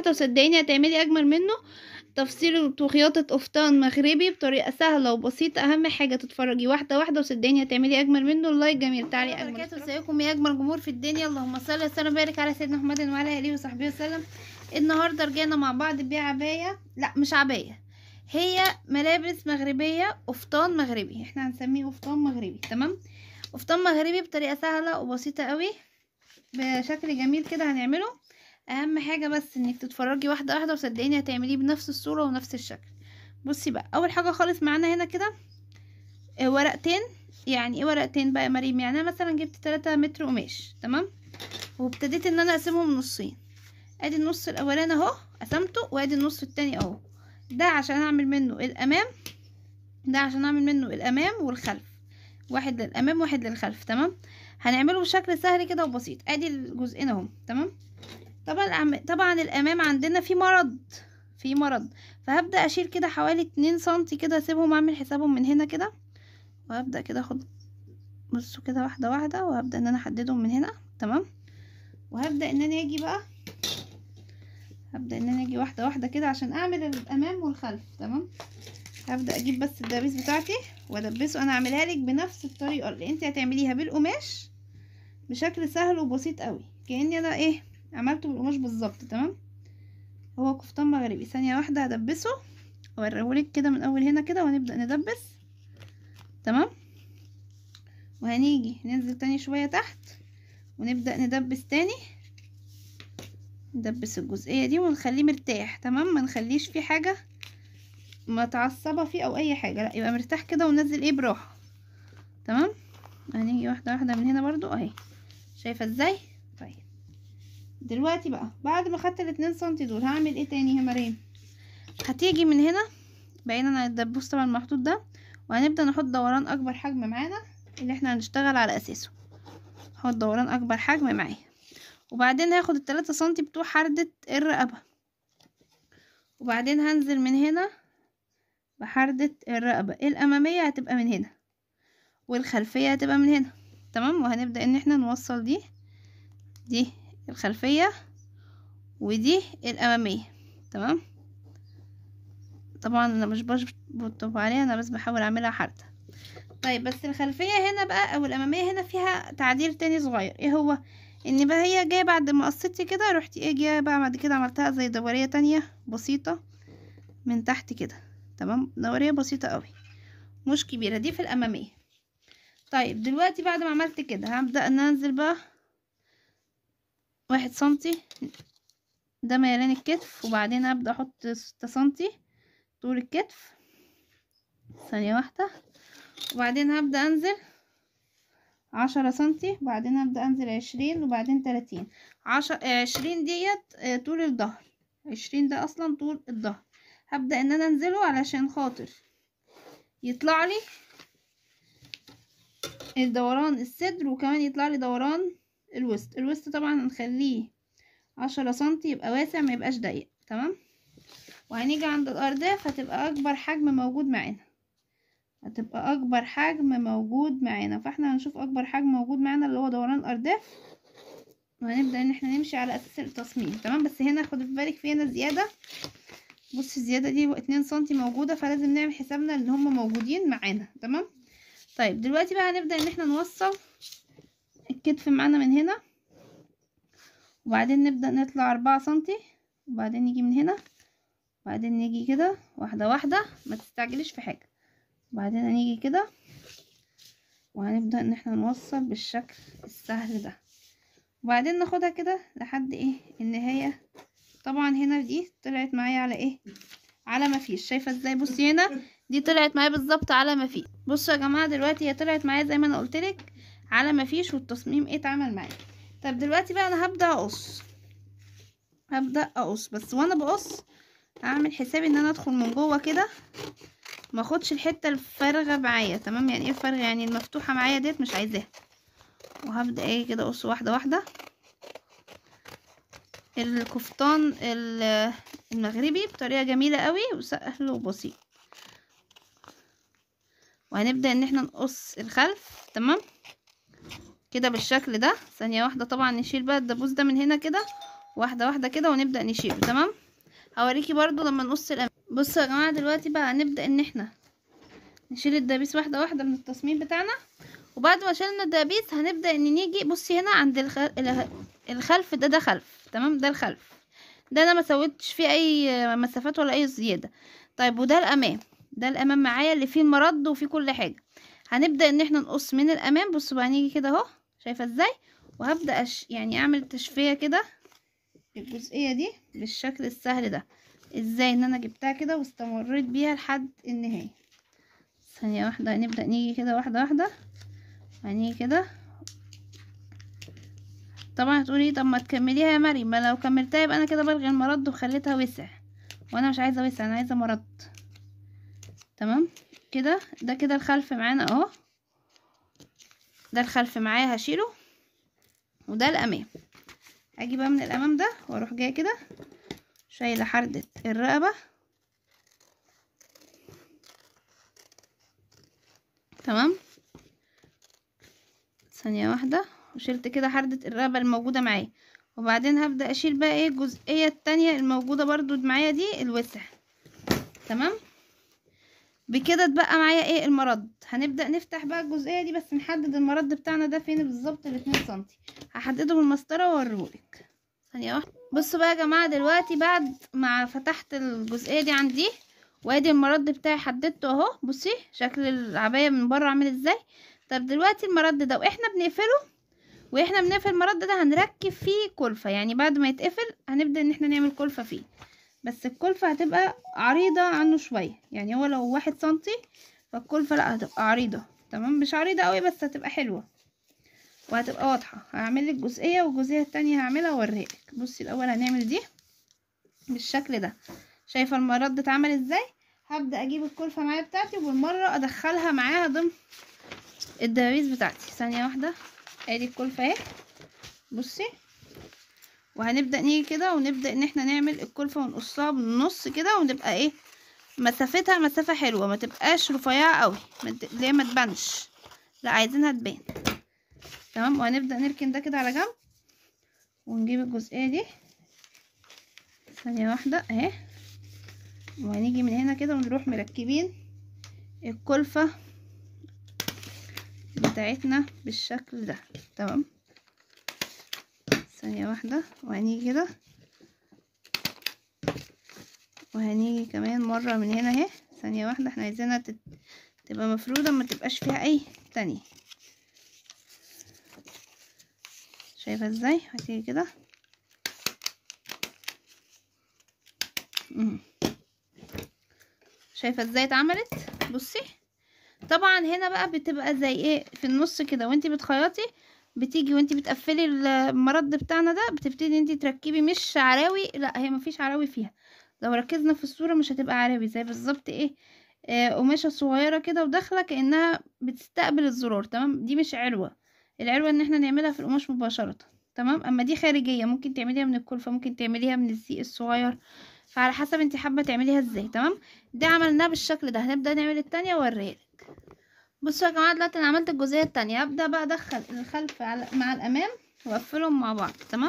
واحدة وصدقيني هتعملي اجمل منه تفصيل وخياطة قفطان مغربي بطريقة سهلة وبسيطة أهم حاجة تتفرجي واحدة واحدة وصدقيني هتعملي أجمل منه اللايك جميل تعالي أجمل ازيكم يا أجمل جمهور في الدنيا اللهم صل وسلم وبارك على سيدنا محمد وعلى آله وصحبه وسلم النهاردة رجعنا مع بعض بعباية لا مش عباية هي ملابس مغربية قفطان مغربي احنا هنسميه قفطان مغربي تمام قفطان مغربي بطريقة سهلة وبسيطة قوي بشكل جميل كده هنعمله اهم حاجة بس انك تتفرجي واحدة واحدة وصدقيني هتعمليه بنفس الصورة ونفس الشكل بصي بقى اول حاجة خالص معانا هنا كده آه، ورقتين يعني ايه ورقتين بقى يا مريم يعني انا مثلا جبت 3 متر قماش تمام وابتديت ان انا اقسمهم نصين ادي النص الاولاني اهو قسمته وادي النص التاني اهو ده عشان اعمل منه الامام ده عشان اعمل منه الامام والخلف واحد للامام واحد للخلف تمام هنعمله بشكل سهل كده وبسيط ادي الجزئين اهو تمام طبعا الأم- طبعا الامام عندنا في مرض في مرض فهبدا اشيل كده حوالي اتنين سنتي كده اسيبهم اعمل حسابهم من هنا كده وهبدا كده اخد بصوا كده واحده واحده وهبدا ان انا احددهم من هنا تمام وهبدا ان انا اجي بقى هبدا ان انا اجي واحده واحده كده عشان اعمل الامام والخلف تمام هبدا اجيب بس الدبيس بتاعتي وادبسه انا اعملها لك بنفس الطريقه اللي انت هتعمليها بالقماش بشكل سهل وبسيط قوي كاني انا ايه عملته بالقماش بالظبط تمام هو قفطان مغربي ثانيه واحده هدبسه اوريهولك كده من اول هنا كده وهنبدا ندبس تمام وهنيجي ننزل تاني شويه تحت ونبدا ندبس تاني ندبس الجزئيه دي ونخليه مرتاح تمام ما نخليش فيه حاجه متعصبه فيه او اي حاجه لا يبقى مرتاح كده وننزل ايه براحه تمام هنيجي واحده واحده من هنا برضو اهي شايفه ازاي طيب دلوقتي بقى بعد ما خدت الاتنين سنتي دول هعمل ايه تاني يا مريم هتيجي من هنا بعيدا عن الدبوس طبعا المحطوط ده وهنبدا نحط دوران اكبر حجم معانا اللي احنا هنشتغل على اساسه هحط دوران اكبر حجم معايا وبعدين هاخد التلاتة سنتي بتوع حردة الرقبة وبعدين هنزل من هنا بحردة الرقبة الأمامية هتبقى من هنا والخلفية هتبقى من هنا تمام وهنبدأ ان احنا نوصل دي دي الخلفية ودي الأمامية تمام طبعا انا مش بشطب عليها انا بس بحاول اعملها حردة طيب بس الخلفية هنا بقى او الأمامية هنا فيها تعديل تاني صغير ايه هو ان بقى هي جايه بعد ما قصيتي كده رحت ايه جايه بقى بعد كده عملتها زي دوريه تانية بسيطه من تحت كده تمام دوريه بسيطه قوي مش كبيره دي في الاماميه طيب دلوقتي بعد ما عملت كده هبدا ان انزل بقى واحد سنتي ده ميلان الكتف وبعدين هبدا احط ستة سنتي طول الكتف ثانيه واحده وبعدين هبدا انزل عشرة سنتي وبعدين ابدا انزل عشرين وبعدين تلاتين عشر عشرين ديت آه، طول الظهر عشرين ده اصلا طول الظهر هبدا ان انا انزله علشان خاطر يطلع لي الدوران الصدر وكمان يطلع لي دوران الوسط الوسط طبعا هنخليه عشرة سنتي يبقى واسع ما يبقاش ضيق تمام وهنيجي عند الارداف هتبقى اكبر حجم موجود معانا هتبقى اكبر حجم موجود معانا فاحنا هنشوف اكبر حجم موجود معانا اللي هو دوران الارداف وهنبدا ان احنا نمشي على اساس التصميم تمام بس هنا خد في بالك في هنا زياده بص الزياده دي اتنين سنتي موجوده فلازم نعمل حسابنا ان هم موجودين معانا تمام طيب دلوقتي بقى هنبدا ان احنا نوصل الكتف معانا من هنا وبعدين نبدا نطلع أربعة سنتي وبعدين نيجي من هنا وبعدين نيجي كده واحده واحده ما تستعجليش في حاجه وبعدين هنيجي كده وهنبدأ ان احنا نوصل بالشكل السهل ده وبعدين ناخدها كده لحد ايه النهاية طبعا هنا دي طلعت معايا على ايه على ما فيش شايفة ازاي بصي هنا دي طلعت معايا بالظبط على ما فيش بصوا يا جماعة دلوقتي هي طلعت معايا زي ما انا قلتلك على ما فيش والتصميم ايه اتعمل معايا طب دلوقتي بقى انا هبدأ اقص هبدأ اقص بس وانا بقص هعمل حسابي ان انا ادخل من جوه كده ما اخدش الحته الفارغه معايا تمام يعني ايه فارغه يعني المفتوحه معايا ديت مش عايزاها وهبدا ايه كده اقص واحده واحده الكفتان ال- المغربي بطريقه جميله قوي وسهل وبسيط وهنبدا ان احنا نقص الخلف تمام كده بالشكل ده ثانيه واحده طبعا نشيل بقى الدبوس ده من هنا كده واحده واحده كده ونبدا نشيله تمام هوريكي برضو لما نقص الأمام بصوا يا جماعه دلوقتي بقى هنبدا ان احنا نشيل الدبيس واحده واحده من التصميم بتاعنا وبعد ما شلنا الدبيس هنبدا ان نيجي بصي هنا عند الخ... الخلف ده ده خلف تمام ده الخلف ده انا ما سويتش فيه اي مسافات ولا اي زياده طيب وده الامام ده الامام معايا اللي فيه المرد وفيه كل حاجه هنبدا ان احنا نقص من الامام بصوا بقى نيجي كده اهو شايفه ازاي وهبدا أش... يعني اعمل تشفيه كده الجزئيه دي بالشكل السهل ده ازاي ان انا جبتها كده واستمريت بيها لحد النهايه ثانيه واحده هنبدا نيجي كده واحده واحده هنيجي كده طبعا هتقولي طب ما تكمليها يا مريم ما لو كملتها يبقى انا كده بلغي المرد وخليتها وسع وانا مش عايزه وسع انا عايزه مرد تمام كده ده كده الخلف معانا اهو ده الخلف معايا هشيله وده الامام اجي بقى من الامام ده واروح جايه كده شايله حردة الرقبه تمام ثانيه واحده وشلت كده حردة الرقبه الموجوده معايا وبعدين هبدا اشيل بقى ايه الجزئيه التانية الموجوده برضو معايا دي الوسع تمام بكده اتبقى معايا ايه المرد هنبدا نفتح بقى الجزئيه دي بس نحدد المرد بتاعنا ده فين بالظبط الاتنين سنتي هحدده بالمسطره واوريهولك ثانيه واحده بصوا بقى يا جماعه دلوقتي بعد ما فتحت الجزئيه دي عندي وادي المرد بتاعي حددته اهو بصي شكل العبايه من بره عامل ازاي طب دلوقتي المرد ده واحنا بنقفله واحنا بنقفل المرد ده هنركب فيه كلفه يعني بعد ما يتقفل هنبدا ان احنا نعمل كلفه فيه بس الكلفة هتبقى عريضة عنه شوية يعني هو لو واحد سنتي فالكلفة لا هتبقى عريضة تمام مش عريضة قوي بس هتبقى حلوة وهتبقى واضحة هعمل لك جزئية والجزئية التانية هعملها واوريها لك بصي الاول هنعمل دي بالشكل ده شايفة المرد اتعمل ازاي هبدأ اجيب الكلفة معايا بتاعتي وبالمرة ادخلها معاها ضمن الدبابيس بتاعتي ثانية واحدة ادي الكلفة اهي بصي وهنبدأ نيجي كده ونبدأ ان احنا نعمل الكلفة ونقصها بالنص كده ونبقى ايه مسافتها مسافة حلوة ما تبقاش رفيعة قوي اللي هي ما تبانش لا عايزينها تبان تمام وهنبدأ نركن ده كده على جنب ونجيب الجزئية دي ثانية واحدة اهي وهنيجي من هنا كده ونروح مركبين الكلفة بتاعتنا بالشكل ده تمام ثانية واحدة وهنيجي كده وهنيجي كمان مرة من هنا اهي ثانية واحدة احنا عايزينها تت... تبقى مفرودة ما تبقاش فيها اي تانية شايفة ازاي هتيجي كده شايفة ازاي اتعملت بصي طبعا هنا بقى بتبقى زي ايه في النص كده وانتي بتخيطي بتيجي وانتي بتقفلي المرد بتاعنا ده بتبتدي انتي تركبي مش عراوي لا هي مفيش عراوي فيها لو ركزنا في الصورة مش هتبقى عراوي زي بالظبط ايه آه قماشة صغيرة كده وداخلة كأنها بتستقبل الزرار تمام دي مش علوة العلوة ان احنا نعملها في القماش مباشرة تمام اما دي خارجية ممكن تعمليها من الكلفة ممكن تعمليها من الزيق الصغير فعلى حسب انتي حابة تعمليها ازاي تمام دي عملناها بالشكل ده هنبدأ نعمل التانية واوريها بصوا يا جماعه دلوقتي انا عملت الجزئيه التانية هبدا بقى ادخل الخلف على مع الامام واقفلهم مع بعض تمام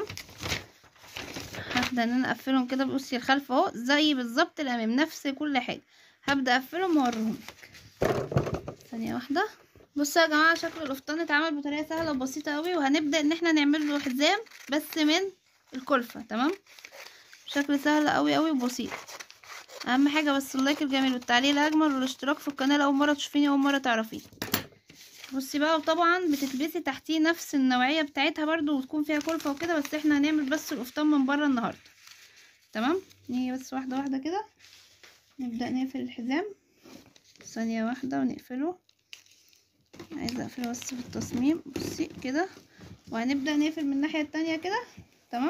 هبدا ان انا اقفلهم كده بصي الخلف اهو زي بالظبط الامام نفس كل حاجه هبدا اقفلهم واوريهم لك ثانيه واحده بصوا يا جماعه شكل القفطان اتعمل بطريقه سهله وبسيطه قوي وهنبدا ان احنا نعمل له حزام بس من الكلفه تمام بشكل سهل قوي قوي وبسيط اهم حاجه بس اللايك الجميل والتعليق الاجمل والاشتراك في القناه اول مره تشوفيني اول مره تعرفيني بصي بقى وطبعا بتلبسي تحتيه نفس النوعيه بتاعتها برضو وتكون فيها كلفه وكده بس احنا هنعمل بس القفطان من بره النهارده تمام نيجي بس واحده واحده كده نبدا نقفل الحزام ثانيه واحده ونقفله عايزه اقفله بس في التصميم بصي كده وهنبدا نقفل من الناحيه التانية كده تمام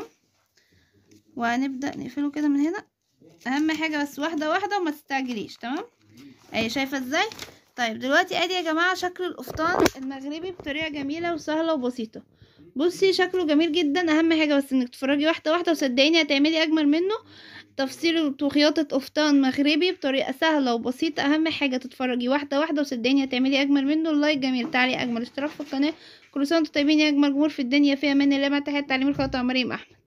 وهنبدا نقفله كده من هنا اهم حاجه بس واحده واحده وما تستعجليش تمام اهي شايفه ازاي طيب دلوقتي ادي يا جماعه شكل القفطان المغربي بطريقه جميله وسهله وبسيطه بصي شكله جميل جدا اهم حاجه بس انك تتفرجي واحده واحده وصدقيني هتعملي اجمل منه تفصيل وخياطه قفطان مغربي بطريقه سهله وبسيطه اهم حاجه تتفرجي واحده واحده وصدقيني هتعملي اجمل منه اللايك جميل تعليق اجمل اشتراك في القناه كل سنه وانتم طيبين يا اجمل جمهور في الدنيا في امان الله مع تحيات تعليم الخياطه مريم احمد